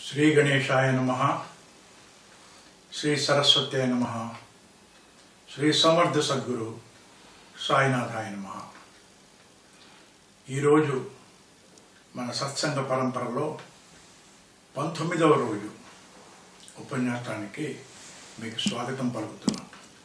శ్రీ గణేశాయ నమ శ్రీ సరస్వత్యాయ నమ శ్రీ సమర్థ సద్గురు సాయినాథాయ నమ ఈరోజు మన సత్సంగ పరంపరలో పంతొమ్మిదవ రోజు ఉపన్యాసానికి మీకు స్వాగతం పలుకుతున్నాం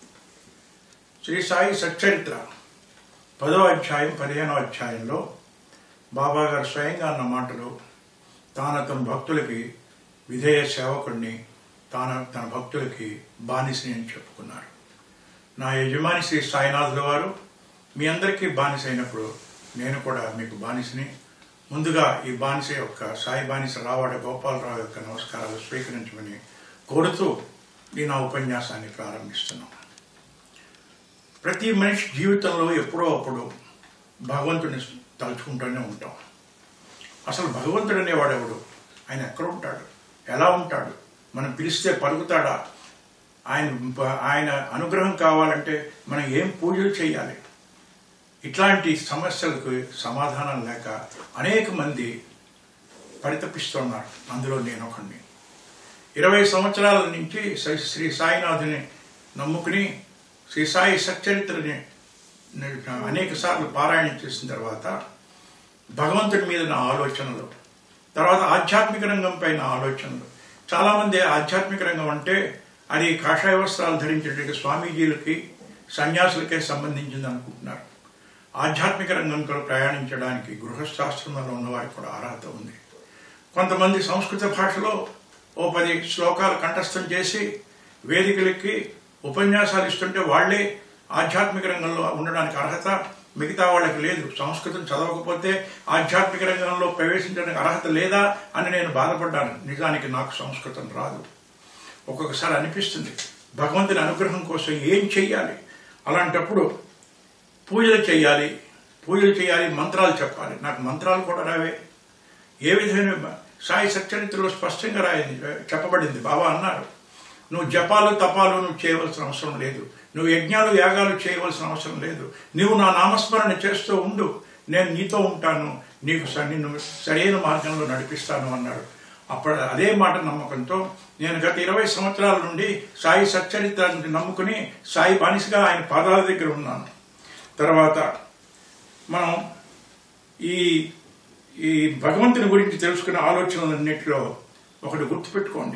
శ్రీ సాయి సచ్చరిత్ర పదవ అధ్యాయం పదిహేనవ అధ్యాయంలో బాబా గారు స్వయంగా అన్న మాటలు తాను తన భక్తులకి విధేయ సేవకుడిని తాను తన భక్తులకి బానిసని అని చెప్పుకున్నారు నా యజమాని శ్రీ సాయినాథుల వారు మీ అందరికీ బానిస అయినప్పుడు నేను కూడా మీకు బానిసని ముందుగా ఈ బానిస యొక్క సాయి బానిస రావాడ గోపాలరావు యొక్క నమస్కారాలు స్వీకరించమని కోరుతూ ఈ నా ఉపన్యాసాన్ని ప్రారంభిస్తున్నాం ప్రతి మనిషి జీవితంలో ఎప్పుడో అప్పుడు భగవంతుని తలుచుకుంటూనే ఉంటాం అసలు భగవంతుడు అనేవాడు ఎవడు ఆయన ఎక్కడ ఉంటాడు ఎలా ఉంటాడు మనం పిలిస్తే పలుకుతాడా ఆయన ఆయన అనుగ్రహం కావాలంటే మనం ఏం పూజలు చేయాలి ఇట్లాంటి సమస్యలకు సమాధానం లేక అనేక మంది పరితపిస్తున్నారు అందులో నేను ఒకడిని ఇరవై సంవత్సరాల నుంచి శ్రీ- శ్రీ సాయినాథుని నమ్ముకుని శ్రీ సాయి సచ్చరిత్రని అనేక సార్లు పారాయణం చేసిన తర్వాత భగవంతుడి మీద నా ఆలోచనలు తర్వాత ఆధ్యాత్మిక రంగంపై నా ఆలోచనలు చాలామంది ఆధ్యాత్మిక రంగం అంటే అది కాషాయ వస్త్రాలు ధరించేటువంటి స్వామీజీలకి సన్యాసులకే సంబంధించింది అనుకుంటున్నారు ఆధ్యాత్మిక రంగంలో ప్రయాణించడానికి గృహస్థాశ్రమంలో ఉన్నవారికి కూడా అర్హత ఉంది కొంతమంది సంస్కృత భాషలో ఓ పది శ్లోకాలు కంఠస్థం చేసి వేదికలెక్కి ఉపన్యాసాలు ఇస్తుంటే వాళ్లే ఆధ్యాత్మిక రంగంలో ఉండడానికి అర్హత మిగతా వాళ్ళకి లేదు సంస్కృతం చదవకపోతే ఆధ్యాత్మిక రంగంలో ప్రవేశించడానికి అర్హత లేదా అని నేను బాధపడ్డాను నిజానికి నాకు సంస్కృతం రాదు ఒక్కొక్కసారి అనిపిస్తుంది భగవంతుని అనుగ్రహం కోసం ఏం చెయ్యాలి అలాంటప్పుడు పూజలు చేయాలి పూజలు చేయాలి మంత్రాలు చెప్పాలి నాకు మంత్రాలు కూడా రావే ఏ విధమైన సాయి సచ్చరిత్రలో స్పష్టంగా రాయింది చెప్పబడింది బాబా అన్నారు నువ్వు జపాలు తపాలు నువ్వు చేయవలసిన అవసరం లేదు నువ్వు యజ్ఞాలు యాగాలు చేయవలసిన అవసరం లేదు నువ్వు నా నామస్మరణ చేస్తూ ఉండు నేను నీతో ఉంటాను నీకు స- నిన్ను సరైన మార్గంలో నడిపిస్తాను అన్నాడు అప్పుడు అదే మాట నమ్మకంతో నేను గత ఇరవై సంవత్సరాల నుండి సాయి సచ్చరిత్రాన్ని నమ్ముకుని సాయి బానిసగా ఆయన పాదాల దగ్గర ఉన్నాను తర్వాత మనం ఈ ఈ భగవంతుని గురించి తెలుసుకునే ఆలోచనలన్నింటిలో ఒకటి గుర్తుపెట్టుకోండి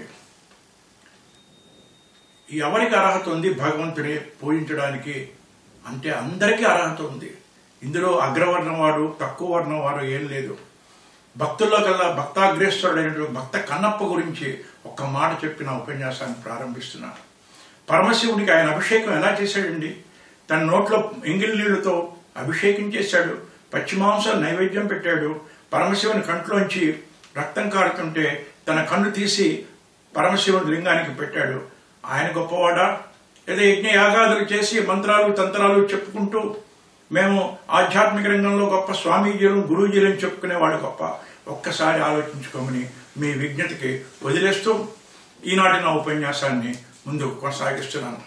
ఎవరికి అర్హత ఉంది భగవంతుని పూజించడానికి అంటే అందరికీ అర్హత ఉంది ఇందులో అగ్రవర్ణం వాడు తక్కువ వర్ణం వాడు ఏం లేదు భక్తుల్లో కల్లా భక్తాగ్రేశ్వరుడైనటువంటి భక్త కన్నప్ప గురించి ఒక్క మాట చెప్పిన ఉపన్యాసాన్ని ప్రారంభిస్తున్నాను పరమశివుడికి ఆయన అభిషేకం ఎలా చేశాడండి తన నోట్లో ఎంగిల్ నీళ్లతో అభిషేకం చేశాడు పశ్చిమాంసం నైవేద్యం పెట్టాడు పరమశివుని కంట్లోంచి రక్తం కారుతుంటే తన కన్ను తీసి పరమశివుని లింగానికి పెట్టాడు ఆయన గొప్పవాడా లేదా యజ్ఞ యాగాదులు చేసి మంత్రాలు తంత్రాలు చెప్పుకుంటూ మేము ఆధ్యాత్మిక రంగంలో గొప్ప స్వామీజీలు గురూజీలను చెప్పుకునేవాడు గొప్ప ఒక్కసారి ఆలోచించుకోమని మీ విజ్ఞతకి వదిలేస్తూ ఈనాటి నా ఉపన్యాసాన్ని ముందుకు కొనసాగిస్తున్నాను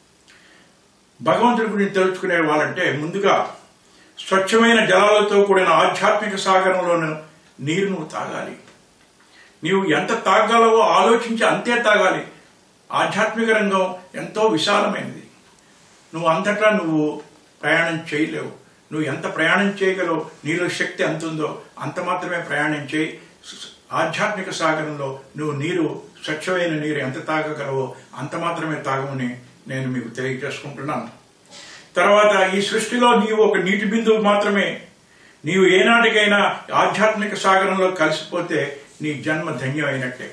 భగవంతుడి గురించి తెలుసుకునే వాళ్ళంటే ముందుగా స్వచ్ఛమైన జలాలతో కూడిన ఆధ్యాత్మిక సాగరంలోని నీరు నువ్వు తాగాలి నీవు ఎంత తాగాలో ఆలోచించి అంతే తాగాలి ఆధ్యాత్మిక రంగం ఎంతో విశాలమైనది నువ్వు అంతటా నువ్వు ప్రయాణం చేయలేవు నువ్వు ఎంత ప్రయాణం చేయగలవు నీలో శక్తి ఎంత ఉందో అంత మాత్రమే ప్రయాణం చేయి ఆధ్యాత్మిక సాగరంలో నువ్వు నీరు స్వచ్ఛమైన నీరు ఎంత తాగగలవో అంత మాత్రమే తాగమని నేను మీకు తెలియజేసుకుంటున్నాను తర్వాత ఈ సృష్టిలో నీవు ఒక నీటి బిందువు మాత్రమే నీవు ఏనాటికైనా ఆధ్యాత్మిక సాగరంలో కలిసిపోతే నీ జన్మ ధన్యమైనట్టే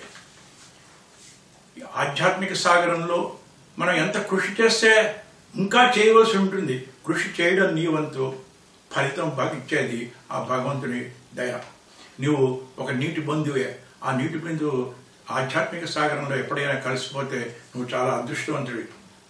ఈ ఆధ్యాత్మిక సాగరంలో మనం ఎంత కృషి చేస్తే ఇంకా చేయవలసి ఉంటుంది కృషి చేయడం నీ వంతు ఫలితం భగిచ్చేది ఆ భగవంతుని దయ నువ్వు ఒక నీటి బంధువే ఆ నీటి బిందువు ఆధ్యాత్మిక సాగరంలో ఎప్పుడైనా కలిసిపోతే నువ్వు చాలా అదృష్టవంతుడివి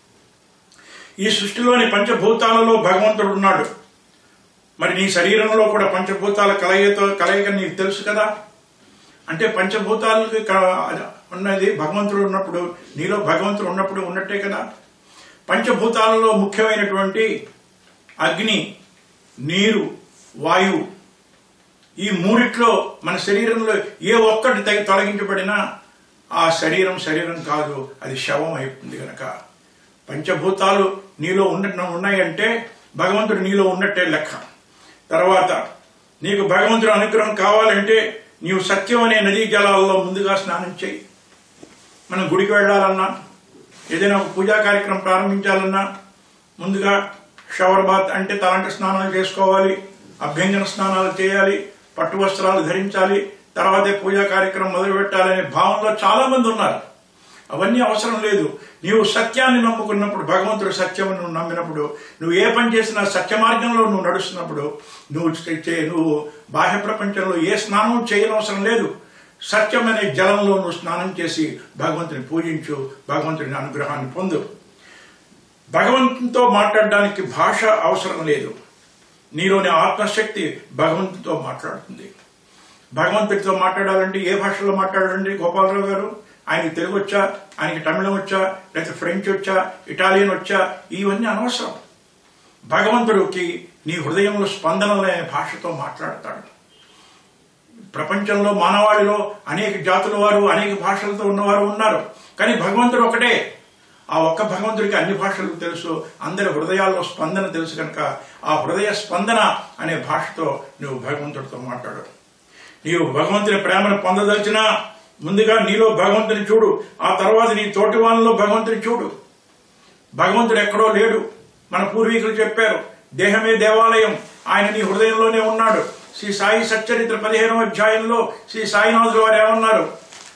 ఈ సృష్టిలోని పంచభూతాలలో భగవంతుడు ఉన్నాడు మరి నీ శరీరంలో కూడా పంచభూతాల కలయికతో కలయిక నీకు తెలుసు కదా అంటే పంచభూతాలకి క- ఉన్నది భగవంతుడు ఉన్నప్పుడు నీలో భగవంతుడు ఉన్నప్పుడు ఉన్నట్టే కదా పంచభూతాలలో ముఖ్యమైనటువంటి అగ్ని నీరు వాయువు ఈ మూడిట్లో మన శరీరంలో ఏ ఒక్కటి తగి తొలగించబడినా ఆ శరీరం శరీరం కాదు అది శవం అయిపోతుంది గనక పంచభూతాలు నీలో ఉన్న ఉన్నాయంటే భగవంతుడు నీలో ఉన్నట్టే లెక్క తర్వాత నీకు భగవంతుడు అనుగ్రహం కావాలంటే నీవు సత్యం అనే నదీ జలాల్లో ముందుగా స్నానం చేయి మనం గుడికి వెళ్ళాలన్నా ఏదైనా ఒక పూజా కార్యక్రమం ప్రారంభించాలన్నా ముందుగా షవర్ బాత్ అంటే తలంటి స్నానాలు చేసుకోవాలి అభ్యంజన స్నానాలు చేయాలి పట్టు వస్త్రాలు ధరించాలి తర్వాతే పూజా కార్యక్రమం మొదలు పెట్టాలనే భావంలో చాలా మంది ఉన్నారు అవన్నీ అవసరం లేదు నీవు సత్యాన్ని నమ్ముకున్నప్పుడు భగవంతుడు సత్యం నువ్వు నమ్మినప్పుడు నువ్వు ఏ పని చేసినా సత్య మార్గంలో నువ్వు నడుస్తున్నప్పుడు నువ్వు చే- చే- నువ్వు బాహ్య ప్రపంచంలో ఏ స్నానం చేయనవసరం లేదు సత్యం అనే జలంలో నువ్వు స్నానం చేసి భగవంతుని పూజించు భగవంతుని అనుగ్రహాన్ని పొందు భగవంతునితో మాట్లాడడానికి భాష అవసరం లేదు నీలోని ఆత్మశక్తి భగవంతునితో మాట్లాడుతుంది భగవంతుడితో మాట్లాడాలంటే ఏ భాషలో మాట్లాడాలండి గోపాలరావు గారు ఆయనకి తెలుగు వచ్చా ఆయనకి తమిళం వచ్చా లేకపోతే ఫ్రెంచ్ వచ్చా ఇటాలియన్ వచ్చా ఇవన్నీ అనవసరం భగవంతుడికి నీ హృదయంలో స్పందనలు అనే భాషతో మాట్లాడతాడు ప్రపంచంలో మానవాళిలో అనేక జాతుల వారు అనేక భాషలతో ఉన్నవారు ఉన్నారు కానీ భగవంతుడు ఒకటే ఆ ఒక్క భగవంతుడికి అన్ని భాషలు తెలుసు అందరి హృదయాల్లో స్పందన తెలుసు కనుక ఆ హృదయ స్పందన అనే భాషతో నువ్వు భగవంతుడితో మాట్లాడు నీవు భగవంతుని ప్రేమను పొందదలిచినా ముందుగా నీలో భగవంతుని చూడు ఆ తర్వాత నీ తోటి వాళ్ళలో భగవంతుని చూడు భగవంతుడు ఎక్కడో లేడు మన పూర్వీకులు చెప్పారు దేహమే దేవాలయం ఆయన నీ హృదయంలోనే ఉన్నాడు శ్రీ సాయి సచ్చరిత్ర పదిహేనవ అధ్యాయంలో శ్రీ సాయినాథులు వారు ఏమన్నారు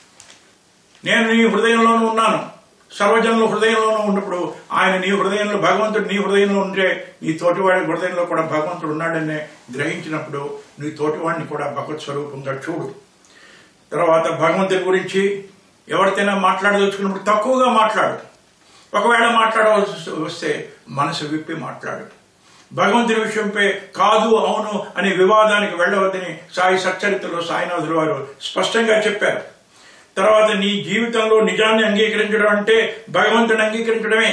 నేను నీ హృదయంలోనూ ఉన్నాను సర్వజనుల హృదయంలోనూ ఉన్నప్పుడు ఆయన నీ హృదయంలో భగవంతుడు నీ హృదయంలో ఉంటే నీ తోటివాడి హృదయంలో కూడా భగవంతుడు ఉన్నాడని గ్రహించినప్పుడు నీ తోటివాడిని కూడా భగవత్ స్వరూపంగా చూడు తర్వాత భగవంతుడి గురించి ఎవరితోనైనా మాట్లాడదలుచుకున్నప్పుడు తక్కువగా మాట్లాడు ఒకవేళ మాట్లాడవలసి వస్తే మనసు విప్పి మాట్లాడు భగవంతుని విషయంపై కాదు అవును అనే వివాదానికి వెళ్ళవద్దని సాయి సచ్చరిత్రలో సాయినాథులు వారు స్పష్టంగా చెప్పారు తర్వాత నీ జీవితంలో నిజాన్ని అంగీకరించడం అంటే భగవంతుని అంగీకరించడమే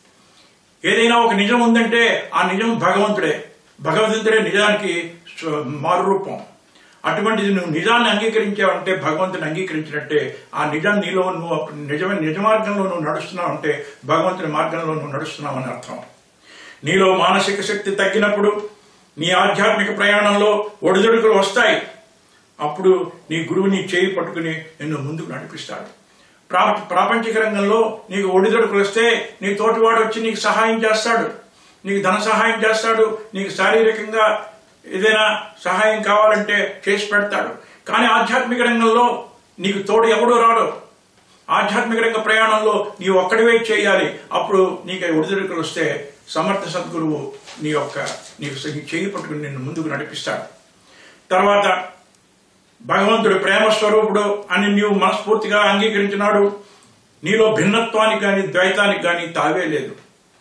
ఏదైనా ఒక నిజం ఉందంటే ఆ నిజం భగవంతుడే భగవంతుడే నిజానికి స్వ- మారురూపం అటువంటిది నువ్వు నిజాన్ని అంగీకరించావంటే భగవంతుని అంగీకరించినట్టే ఆ నిజం నీలో నువ్వు నిజమైన నిజ మార్గంలో నువ్వు నడుస్తున్నావు అంటే భగవంతుని మార్గంలో నువ్వు నడుస్తున్నావు అని అర్థం నీలో మానసిక శక్తి తగ్గినప్పుడు నీ ఆధ్యాత్మిక ప్రయాణంలో ఒడిదుడుకులు వస్తాయి అప్పుడు నీ గురువు నీ చేయి పట్టుకుని నిన్ను ముందుకు నడిపిస్తాడు ప్రా ప్రాపంచిక రంగంలో నీకు ఒడిదుడుకులు వస్తే నీ తోటివాడు వచ్చి నీకు సహాయం చేస్తాడు నీకు ధన సహాయం చేస్తాడు నీకు శారీరకంగా ఏదైనా సహాయం కావాలంటే చేసి పెడతాడు కానీ ఆధ్యాత్మిక రంగంలో నీకు తోడు ఎవడూ రాడు ఆధ్యాత్మిక రంగ ప్రయాణంలో నీవు ఒక్కడివే చేయాలి అప్పుడు నీకు ఒడిదుడుకులు వస్తే సమర్థ సద్గురువు నీ యొక్క నీకు నీ చేయి పట్టుకుని నిన్ను ముందుకు నడిపిస్తాడు తర్వాత భగవంతుడు ప్రేమ స్వరూపుడు అని నీవు మనస్ఫూర్తిగా అంగీకరించినాడు నీలో భిన్నత్వానికి కానీ ద్వైతానికి కానీ తావే లేదు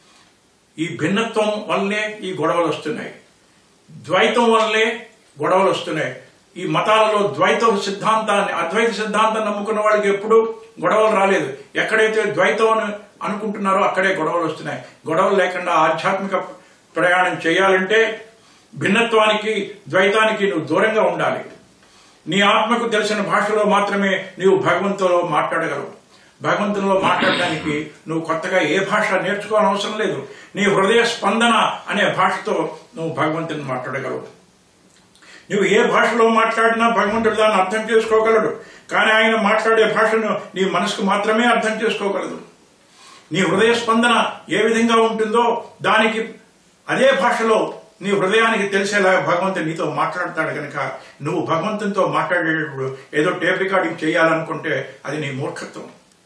ఈ భిన్నత్వం వల్లే ఈ గొడవలు వస్తున్నాయి ద్వైతం వల్లే గొడవలు వస్తున్నాయి ఈ మతాలలో ద్వైత సిద్ధాంతాన్ని అద్వైత సిద్ధాంతం నమ్ముకున్న వాళ్ళకి ఎప్పుడు గొడవలు రాలేదు ఎక్కడైతే ద్వైతం అని అనుకుంటున్నారో అక్కడే గొడవలు వస్తున్నాయి గొడవలు లేకుండా ఆధ్యాత్మిక ప్రయాణం చేయాలంటే భిన్నత్వానికి ద్వైతానికి నువ్వు దూరంగా ఉండాలి నీ ఆత్మకు తెలిసిన భాషలో మాత్రమే నీవు భగవంతులో మాట్లాడగలవు భగవంతునిలో మాట్లాడడానికి నువ్వు కొత్తగా ఏ భాష నేర్చుకోవాలని అవసరం లేదు నీ హృదయ స్పందన అనే భాషతో నువ్వు భగవంతుని మాట్లాడగలవు నువ్వు ఏ భాషలో మాట్లాడినా భగవంతుడు దాన్ని అర్థం చేసుకోగలడు కానీ ఆయన మాట్లాడే భాషను నీ మనసుకు మాత్రమే అర్థం చేసుకోగలదు నీ హృదయ స్పందన ఏ విధంగా ఉంటుందో దానికి అదే భాషలో నీ హృదయానికి తెలిసేలా భగవంతుడు నీతో మాట్లాడతాడు కనుక నువ్వు భగవంతునితో మాట్లాడేటప్పుడు ఏదో టేప్ రికార్డింగ్ చేయాలనుకుంటే అది నీ మూర్ఖత్వం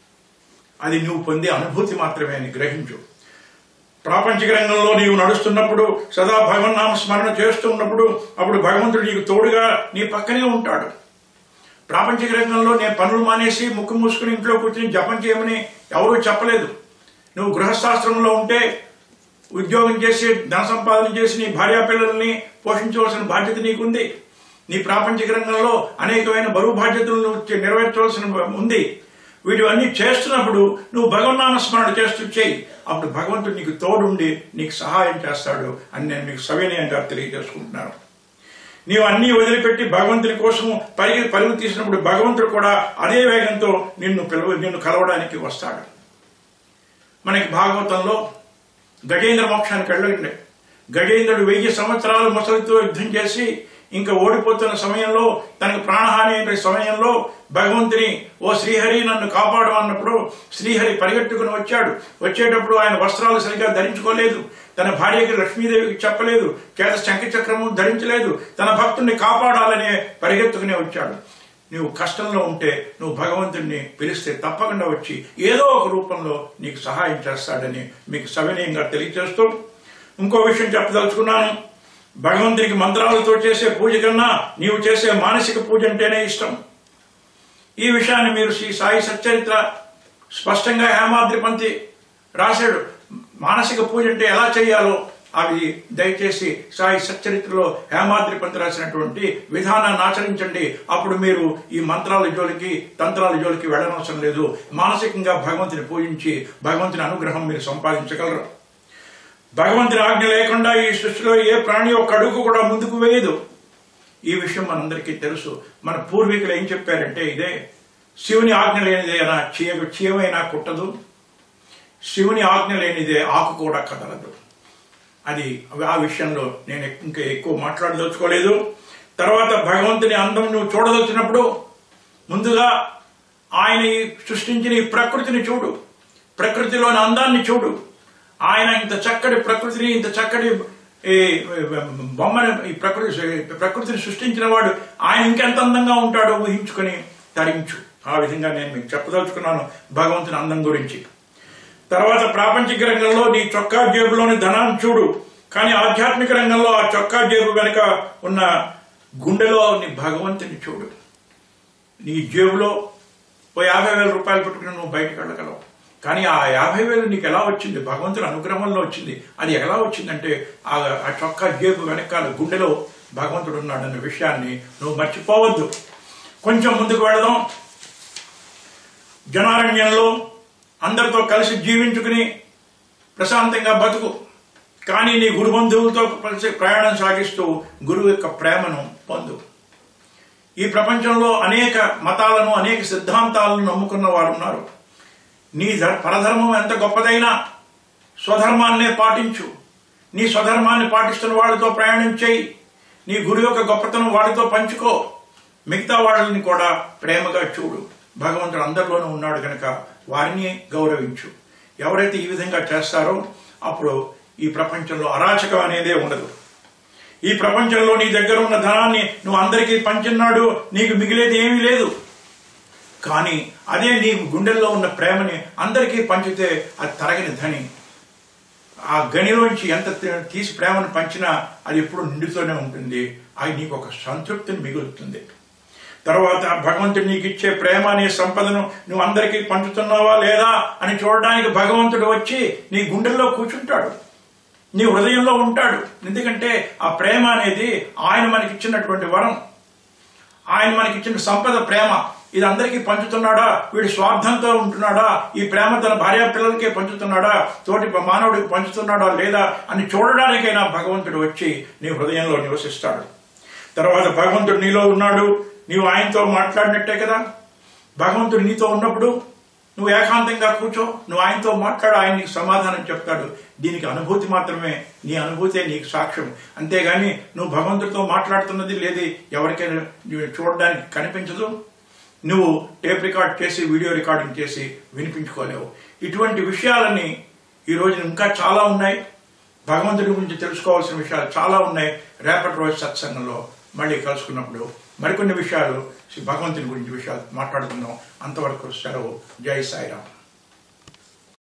అది నువ్వు పొందే అనుభూతి మాత్రమే అని గ్రహించు ప్రాపంచిక రంగంలో నీవు నడుస్తున్నప్పుడు సదా భగవన్నామ స్మరణ చేస్తూ ఉన్నప్పుడు అప్పుడు భగవంతుడు నీకు తోడుగా నీ పక్కనే ఉంటాడు ప్రాపంచిక రంగంలో నేను పనులు మానేసి ముక్కు మూసుకుని ఇంట్లో కూర్చుని జపం చేయమని ఎవరూ చెప్పలేదు నువ్వు గృహశాస్త్రంలో ఉంటే ఉద్యోగం చేసి ధన సంపాదన చేసి నీ భార్యా పిల్లల్ని పోషించవలసిన బాధ్యత నీకుంది నీ ప్రాపంచిక రంగంలో అనేకమైన బరువు బాధ్యతలు నువ్వు చే- నెరవేర్చవలసిన ఉంది వీటివన్నీ చేస్తున్నప్పుడు నువ్వు భగవన్నామ స్మరణ చేస్తూ చేయి అప్పుడు భగవంతుడు నీకు తోడుండి నీకు సహాయం చేస్తాడు అని నేను మీకు సవినయంగా తెలియజేసుకుంటున్నాను నీవు అన్నీ వదిలిపెట్టి భగవంతుని కోసం పరిగి పరుగు తీసినప్పుడు భగవంతుడు కూడా అదే వేగంతో నిన్ను పిలవ నిన్ను కలవడానికి వస్తాడు మనకి భాగవతంలో గజేంద్ర మోక్షానికి వెళ్ళండి గజేంద్రుడు వెయ్యి సంవత్సరాలు ముసలితో యుద్ధం చేసి ఇంకా ఓడిపోతున్న సమయంలో తనకు ప్రాణహాని అయిన సమయంలో భగవంతుని ఓ శ్రీహరి నన్ను కాపాడమన్నప్పుడు శ్రీహరి పరిగెట్టుకుని వచ్చాడు వచ్చేటప్పుడు ఆయన వస్త్రాలు సరిగ్గా ధరించుకోలేదు తన భార్యకి లక్ష్మీదేవికి చెప్పలేదు చేత శంఖచక్రము ధరించలేదు తన భక్తుడిని కాపాడాలనే పరిగెత్తుకునే వచ్చాడు నువ్వు కష్టంలో ఉంటే నువ్వు భగవంతుడిని పిలిస్తే తప్పకుండా వచ్చి ఏదో ఒక రూపంలో నీకు సహాయం చేస్తాడని మీకు సవినయంగా తెలియజేస్తూ ఇంకో విషయం చెప్పదలుచుకున్నాను భగవంతుడికి మంత్రాలతో చేసే పూజ కన్నా నీవు చేసే మానసిక పూజ అంటేనే ఇష్టం ఈ విషయాన్ని మీరు శ్రీ సాయి సచ్చరిత్ర స్పష్టంగా హేమాద్రి పంతి రాశాడు మానసిక పూజ అంటే ఎలా చేయాలో అవి దయచేసి సాయి సచ్చరిత్రలో హేమాద్రి పంతి రాసినటువంటి విధానాన్ని ఆచరించండి అప్పుడు మీరు ఈ మంత్రాల జోలికి తంత్రాల జోలికి వెళ్ళనవసరం లేదు మానసికంగా భగవంతుని పూజించి భగవంతుని అనుగ్రహం మీరు సంపాదించగలరు భగవంతుని ఆజ్ఞ లేకుండా ఈ సృష్టిలో ఏ ప్రాణి ఒక అడుగు కూడా ముందుకు వేయదు ఈ విషయం మనందరికీ తెలుసు మన పూర్వీకులు ఏం చెప్పారంటే ఇదే శివుని ఆజ్ఞ లేనిదేనా చీయ చీయమైనా కుట్టదు శివుని ఆజ్ఞ లేనిదే ఆకు కూడా కదలదు అది ఆ విషయంలో నేను ఇంకా ఎక్కువ మాట్లాడదలుచుకోలేదు తర్వాత భగవంతుని అందం నువ్వు చూడదలిచినప్పుడు ముందుగా ఆయన ఈ సృష్టించిన ఈ ప్రకృతిని చూడు ప్రకృతిలోని అందాన్ని చూడు ఆయన ఇంత చక్కటి ప్రకృతిని ఇంత చక్కటి ఈ బొమ్మని ఈ ప్రకృతి ప్రకృతిని సృష్టించిన వాడు ఆయన ఇంకెంత అందంగా ఉంటాడో ఊహించుకొని తరించు ఆ విధంగా నేను మీకు చెప్పదలుచుకున్నాను భగవంతుని అందం గురించి తర్వాత ప్రాపంచిక రంగంలో నీ చొక్కా జేబులోని ధనాన్ని చూడు కానీ ఆధ్యాత్మిక రంగంలో ఆ చొక్కా జేబు వెనుక ఉన్న గుండెలో నీ భగవంతుని చూడు నీ జేబులో ఓ యాభై వేల రూపాయలు పెట్టుకుని నువ్వు బయటకు వెళ్ళగలవు కానీ ఆ యాభై వేలు నీకు ఎలా వచ్చింది భగవంతుని అనుగ్రహంలో వచ్చింది అది ఎలా వచ్చిందంటే ఆ ఆ చొక్కా జేబు వెనకాల గుండెలో భగవంతుడు ఉన్నాడన్న విషయాన్ని నువ్వు మర్చిపోవద్దు కొంచెం ముందుకు వెళదాం జనారణ్యంలో అందరితో కలిసి జీవించుకుని ప్రశాంతంగా బతుకు కానీ నీ గురు బంధువులతో కలిసి ప్రయాణం సాగిస్తూ గురువు యొక్క ప్రేమను పొందు ఈ ప్రపంచంలో అనేక మతాలను అనేక సిద్ధాంతాలను నమ్ముకున్న వారు ఉన్నారు నీ ధర్- పరధర్మం ఎంత గొప్పదైనా స్వధర్మాన్నే పాటించు నీ స్వధర్మాన్ని పాటిస్తున్న వాళ్ళతో ప్రయాణం చేయి నీ గురు యొక్క గొప్పతనం వాడితో పంచుకో మిగతా వాళ్ళని కూడా ప్రేమగా చూడు భగవంతుడు అందరిలోనూ ఉన్నాడు కనుక వారిని గౌరవించు ఎవరైతే ఈ విధంగా చేస్తారో అప్పుడు ఈ ప్రపంచంలో అరాచకం అనేదే ఉండదు ఈ ప్రపంచంలో నీ దగ్గర ఉన్న ధనాన్ని నువ్వు అందరికీ పంచిన్నాడు నీకు మిగిలేది ఏమీ లేదు కానీ అదే నీ గుండెల్లో ఉన్న ప్రేమని అందరికీ పంచితే అది తరగని ధని ఆ గనిలోంచి ఎంత తీ- తీసి ప్రేమను పంచినా అది ఎప్పుడు నిండుతూనే ఉంటుంది అది నీకు ఒక సంతృప్తిని మిగులుతుంది తర్వాత భగవంతుడు నీకు ఇచ్చే ప్రేమ అనే సంపదను నువ్వు అందరికీ పంచుతున్నావా లేదా అని చూడడానికి భగవంతుడు వచ్చి నీ గుండెల్లో కూర్చుంటాడు నీ హృదయంలో ఉంటాడు ఎందుకంటే ఆ ప్రేమ అనేది ఆయన మనకిచ్చినటువంటి వరం ఆయన మనకిచ్చిన సంపద ప్రేమ ఇది అందరికీ పంచుతున్నాడా వీడు స్వార్థంతో ఉంటున్నాడా ఈ ప్రేమ తన భార్య పిల్లలకే పంచుతున్నాడా తోటి మానవుడికి పంచుతున్నాడా లేదా అని చూడడానికైనా భగవంతుడు వచ్చి నీ హృదయంలో నివసిస్తాడు తర్వాత భగవంతుడు నీలో ఉన్నాడు నీవు ఆయనతో మాట్లాడినట్టే కదా భగవంతుడు నీతో ఉన్నప్పుడు నువ్వు ఏకాంతంగా కూర్చో నువ్వు ఆయనతో మాట్లాడు ఆయన నీకు సమాధానం చెప్తాడు దీనికి అనుభూతి మాత్రమే నీ అనుభూతే నీకు సాక్ష్యం అంతేగాని నువ్వు భగవంతుడితో మాట్లాడుతున్నది లేదు ఎవరికైనా నువ్వు చూడడానికి కనిపించదు నువ్వు టేప్ రికార్డ్ చేసి వీడియో రికార్డింగ్ చేసి వినిపించుకోలేవు ఇటువంటి విషయాలని ఈ రోజున ఇంకా చాలా ఉన్నాయి భగవంతుడి గురించి తెలుసుకోవాల్సిన విషయాలు చాలా ఉన్నాయి రేపటి రోజు సత్సంగంలో మళ్ళీ కలుసుకున్నప్పుడు మరికొన్ని విషయాలు శ్రీ భగవంతుని గురించి విషయాలు మాట్లాడుకుందాం అంతవరకు సెలవు జై సాయిరామ్